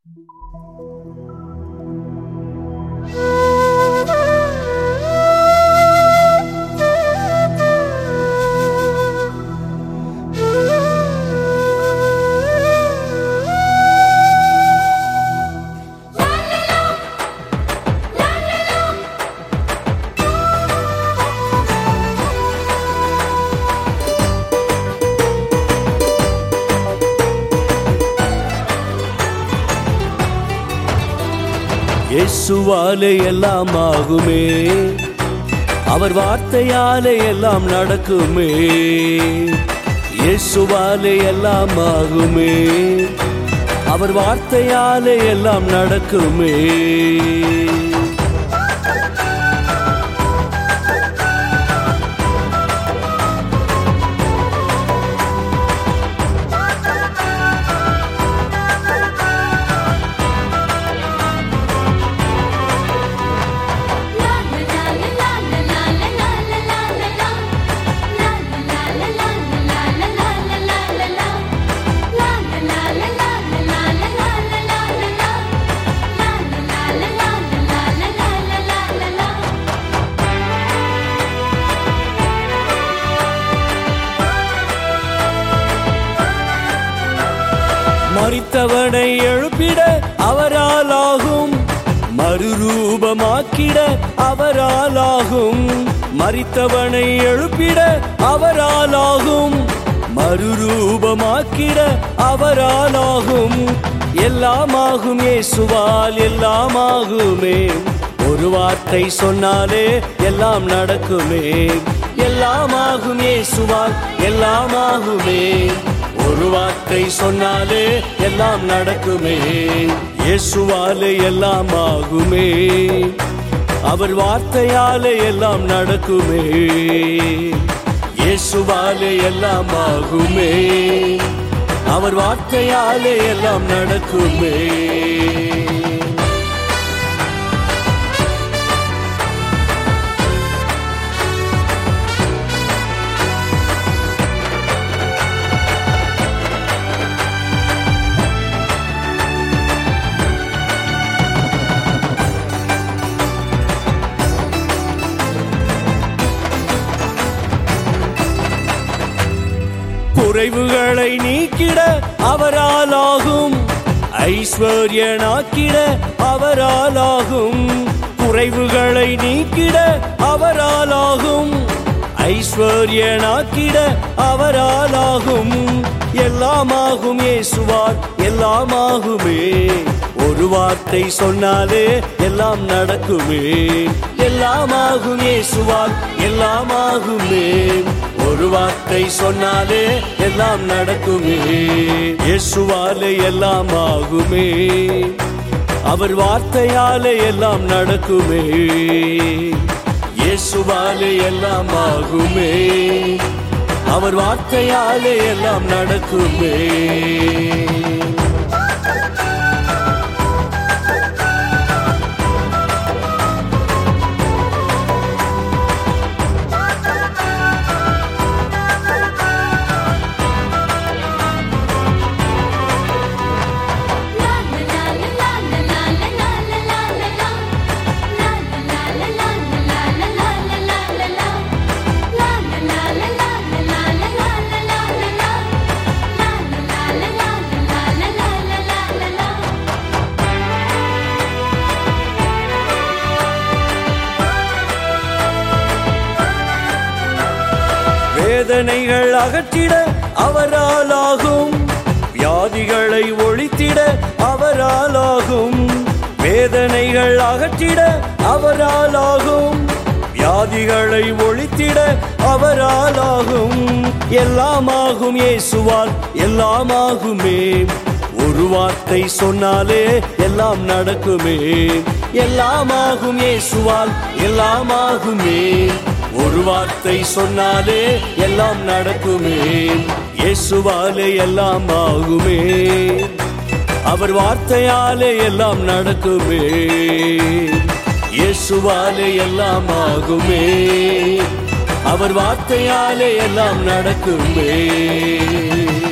இயேசுவாலே எல்லாம் ஆகுமே அவர் வார்த்தையாலே எல்லாம் நடக்குமே இயேசுவாலே எல்லாம் ஆகுமே அவர் வார்த்தையாலே எல்லாம் நடக்குமே மறித்தவனை எழுப்பிட அவரால் ஆகும் மறுரூபமாக்கிட அவரால் ஆகும் மறித்தவனை எழுப்பிட அவரால் ஆகும் மறுரூபமாக்கிட அவரால் ஆகும் எல்லாமாகும் இயேசுவால் எல்லாமாகுமே ஒரு வார்த்தை சொன்னாலே எல்லாம் நடக்குமே எல்லாமாகும் இயேசுவால் எல்லாமாகுமே ஒரு வார்த்தை சொன்னாலே எல்லாம் நடக்குமே இயேசுவாலே எல்லாம் ஆகுமே அவர் வார்த்தையாலே எல்லாம் நடக்குமே இயேசுவாலே எல்லாம் ஆகுமே அவர் வார்த்தையாலே எல்லாம் நடக்குமே குறைவுகளை நீக்கிட அவரால் ஆகும் ஐஸ்வர்யனாக்கிட அவரால் ஆகும் குறைவுகளை நீக்கிட அவரால் ஆகும் ஐஸ்வர்யனாக்கிட அவரால் ஆகும் எல்லாமாகும் இயேசுவார் எல்லாமாகுமே ஒரு வார்த்தை சொன்னாலே எல்லாம் நடக்குமே எல்லாமாகும் இயேசுவார் எல்லாமாகுமே ஒரு வார்த்தை சொன்னாலே எல்லாம் நடக்குமே இயேசுவாலே எல்லாம் ஆகுமே அவர் வார்த்தையாலே எல்லாம் நடக்குமே இயேசுவாலே எல்லாம் ஆகுமே அவர் வார்த்தையாலே எல்லாம் நடக்குமே வேதனைகள் அகற்றிட அவரால் ஆகும் வியாதிகளை ஒழித்திட அவரால் ஆகும் வேதனைகள் அகற்றிட அவரால் ஆகும் வியாதிகளை ஒழித்திட அவரால் ஆகும் எல்லாமாகும் இயேசுவால் எல்லாமாகுமே ஒரு வார்த்தை சொன்னாலே எல்லாம் நடக்குமே எல்லாமாகும் இயேசுவால் எல்லாமாகுமே ஒரு வார்த்தை சொன்னாலே எல்லாம் நடக்குமே இயேசுவாலே எல்லாம் ஆகுமே அவர் வார்த்தையாலே எல்லாம் நடக்குமே இயேசுவாலே எல்லாம் ஆகுமே அவர் வார்த்தையாலே எல்லாம் நடக்குமே